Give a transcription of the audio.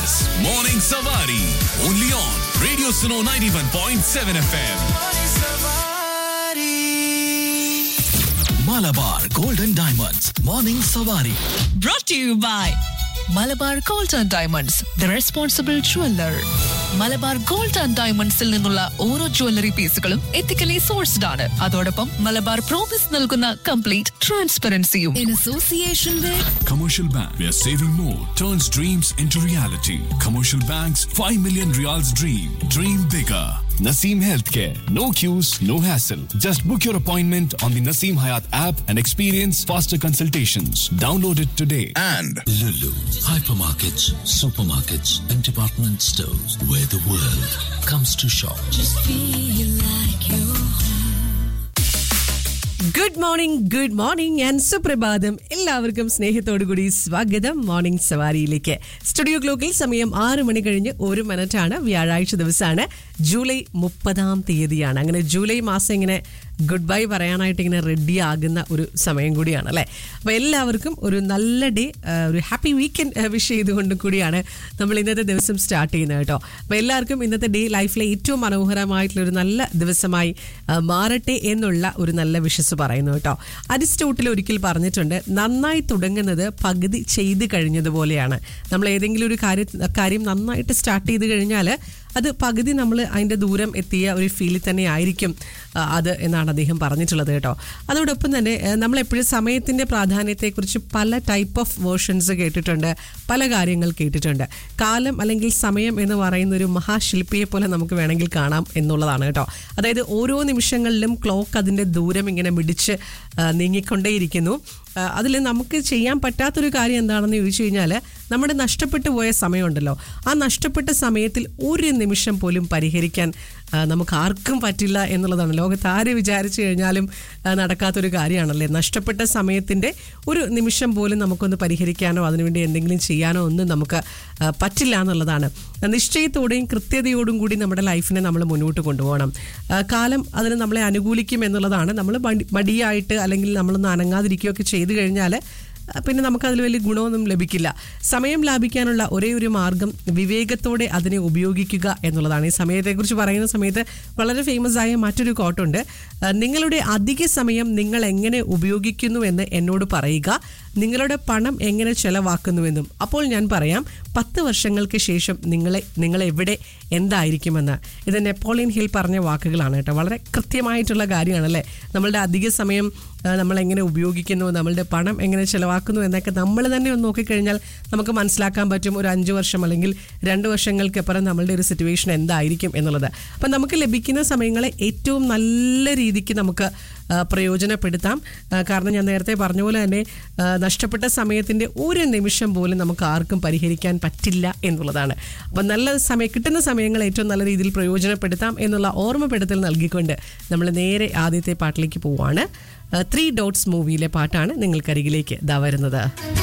is Morning Savari. Only on Radio Suno 91.7 FM. Malabar Golden Diamonds. Morning Savari. brought to you by Malabar Gold and Diamonds the responsible jeweller Malabar Gold and ഡയമണ്ട്സിൽ നിന്നുള്ള ഓരോ jewellery പീസുകളും ethically sourced ആണ് അതോടൊപ്പം Malabar promise നൽകുന്ന complete ട്രാൻസ്പെറൻസിയും in association with Commercial Bank, where saving more turns dreams into reality. Commercial Bank's 5 million reals dream. Dream bigger. Naseem Healthcare. No queues, no hassle. Just book your appointment on the Naseem Hayat app and experience faster consultations. Download it today. And Lulu, hypermarkets, supermarkets, and department stores where the world comes to shop. Good morning good morning and സുപ്രഭാതം എല്ലാവർക്കും സ്നേഹത്തോടു കൂടി സ്വാഗതം morning സവാരിയിലേക്ക് studio ക്ലോക്കിൽ സമയം ആറ് മണി കഴിഞ്ഞ് ഒരു മിനിറ്റാണ് വ്യാഴാഴ്ച ദിവസമാണ് ജൂലൈ മുപ്പതാം തീയതിയാണ് അങ്ങനെ ജൂലൈ മാസം ഇങ്ങനെ ഗുഡ് ബൈ പറയാനായിട്ട് ഇങ്ങനെ റെഡി ആകുന്ന ഒരു സമയം കൂടിയാണ് അല്ലേ അപ്പോൾ എല്ലാവർക്കും ഒരു നല്ല ഡേ ഒരു ഹാപ്പി വീക്കെൻഡ് വിഷ് ചെയ്തുകൊണ്ട് കൂടിയാണ് നമ്മൾ ഇന്നത്തെ ദിവസം സ്റ്റാർട്ട് ചെയ്യുന്നത് കേട്ടോ അപ്പോൾ എല്ലാവർക്കും ഇന്നത്തെ ഡേ ലൈഫിലെ ഏറ്റവും മനോഹരമായിട്ടുള്ള ഒരു നല്ല ദിവസമായി ആ, മാറട്ടെ എന്നുള്ള ഒരു നല്ല വിശ്വസ് പറയുന്നു കേട്ടോ അരിസ്റ്റോട്ടിൽ ഒരിക്കൽ പറഞ്ഞിട്ടുണ്ട് നന്നായി തുടങ്ങുന്നത് പകുതി ചെയ്ത് കഴിഞ്ഞതുപോലെയാണ് നമ്മൾ ഏതെങ്കിലും ഒരു കാര്യം കാര്യം നന്നായിട്ട് സ്റ്റാർട്ട് ചെയ്ത് കഴിഞ്ഞാൽ അത് പകുതി നമ്മൾ അതിൻ്റെ ദൂരം എത്തിയ ഒരു ഫീലിൽ തന്നെ ആയിരിക്കും ആ, അത് എന്നാണ് അദ്ദേഹം പറഞ്ഞിട്ടുള്ളത് കേട്ടോ അതോടൊപ്പം തന്നെ ഏഹ്, നമ്മളെപ്പോഴും സമയത്തിൻ്റെ പ്രാധാന്യത്തെക്കുറിച്ച് പല ടൈപ്പ് ഓഫ് വേർഷൻസ് കേട്ടിട്ടുണ്ട് പല കാര്യങ്ങൾ കേട്ടിട്ടുണ്ട് കാലം അല്ലെങ്കിൽ സമയം എന്ന് പറയുന്ന ഒരു മഹാശില്പിയെ പോലെ നമുക്ക് വേണമെങ്കിൽ കാണാം എന്നുള്ളതാണ് കേട്ടോ അതായത് ഓരോ നിമിഷങ്ങളിലും ക്ലോക്ക് അതിൻ്റെ ദൂരം ഇങ്ങനെ മിടിച്ച് ആ, നീങ്ങിക്കൊണ്ടേയിരിക്കുന്നു അതിൽ നമുക്ക് ചെയ്യാൻ പറ്റാത്തൊരു കാര്യം എന്താണെന്ന് ചോദിച്ചു കഴിഞ്ഞാൽ നമ്മുടെ നഷ്ടപ്പെട്ടു പോയ സമയമുണ്ടല്ലോ ആ നഷ്ടപ്പെട്ട സമയത്തിൽ ഒരു നിമിഷം പോലും പരിഹരിക്കാൻ ആ, നമുക്ക് ആർക്കും പറ്റില്ല എന്നുള്ളതാണ് ലോകത്ത് ആര് വിചാരിച്ചു കഴിഞ്ഞാലും ആ, നടക്കാത്തൊരു കാര്യമാണല്ലേ നഷ്ടപ്പെട്ട സമയത്തിൻ്റെ ഒരു നിമിഷം പോലും നമുക്കൊന്ന് പരിഹരിക്കാനോ അതിനുവേണ്ടി എന്തെങ്കിലും ചെയ്യാനോ ഒന്നും നമുക്ക് ആ, പറ്റില്ല എന്നുള്ളതാണ് നിശ്ചയത്തോടെയും കൃത്യതയോടും കൂടി നമ്മുടെ ലൈഫിനെ നമ്മൾ മുന്നോട്ട് കൊണ്ടുപോകണം ആ, കാലം അതിന് നമ്മളെ അനുകൂലിക്കും എന്നുള്ളതാണ് നമ്മൾ മടി- മടിയായിട്ട് അല്ലെങ്കിൽ നമ്മളൊന്ന് അനങ്ങാതിരിക്കുകയൊക്കെ ചെയ്തു കഴിഞ്ഞാൽ പിന്നെ നമുക്കതിൽ വലിയ ഗുണമൊന്നും ലഭിക്കില്ല സമയം ലാഭിക്കാനുള്ള ഒരേ ഒരു മാർഗം വിവേകത്തോടെ അതിനെ ഉപയോഗിക്കുക എന്നുള്ളതാണ് ഈ സമയത്തെക്കുറിച്ച് പറയുന്ന സമയത്ത് വളരെ ഫേമസ് ആയ മറ്റൊരു കോട്ടുണ്ട് ആ, നിങ്ങളുടെ അധിക സമയം നിങ്ങൾ എങ്ങനെ ഉപയോഗിക്കുന്നു എന്ന് എന്നോട് പറയുക നിങ്ങളുടെ പണം എങ്ങനെ ചെലവാക്കുന്നുവെന്നും അപ്പോൾ ഞാൻ പറയാം പത്ത് വർഷങ്ങൾക്ക് ശേഷം നിങ്ങളെ നിങ്ങൾ എവിടെ എന്തായിരിക്കുമെന്ന് ഇത് നെപ്പോളിയൻ ഹിൽ പറഞ്ഞ വാക്കുകളാണ് കേട്ടോ വളരെ കൃത്യമായിട്ടുള്ള കാര്യമാണല്ലേ നമ്മളുടെ അധിക സമയം ആ, നമ്മൾ എങ്ങനെ ഉപയോഗിക്കുന്നു നമ്മളുടെ പണം എങ്ങനെ ചെലവാക്കുന്നു എന്നൊക്കെ നമ്മൾ തന്നെ ഒന്ന് നോക്കിക്കഴിഞ്ഞാൽ നമുക്ക് മനസ്സിലാക്കാൻ പറ്റും ഒരു അഞ്ച് വർഷം അല്ലെങ്കിൽ രണ്ട് വർഷങ്ങൾക്കപ്പുറം നമ്മളുടെ ഒരു സിറ്റുവേഷൻ എന്തായിരിക്കും എന്നുള്ളത് അപ്പം നമുക്ക് ലഭിക്കുന്ന സമയങ്ങളെ ഏറ്റവും നല്ല രീതിക്ക് നമുക്ക് ആ, പ്രയോജനപ്പെടുത്താം ആ, കാരണം ഞാൻ നേരത്തെ പറഞ്ഞ പോലെ തന്നെ ആ, നഷ്ടപ്പെട്ട സമയത്തിൻ്റെ ഒരു നിമിഷം പോലും നമുക്ക് ആർക്കും പരിഹരിക്കാൻ പറ്റില്ല എന്നുള്ളതാണ് അപ്പം നല്ല സമയം കിട്ടുന്ന സമയങ്ങൾ ഏറ്റവും നല്ല രീതിയിൽ പ്രയോജനപ്പെടുത്താം എന്നുള്ള ഓർമ്മപ്പെടുത്തൽ നൽകിക്കൊണ്ട് നമ്മൾ നേരെ ആദ്യത്തെ പാട്ടിലേക്ക് പോവാണ് ത്രീ ഡോട്ട്സ് മൂവിയിലെ പാട്ടാണ് നിങ്ങൾക്കരികിലേക്ക് ഇതാ വരുന്നത്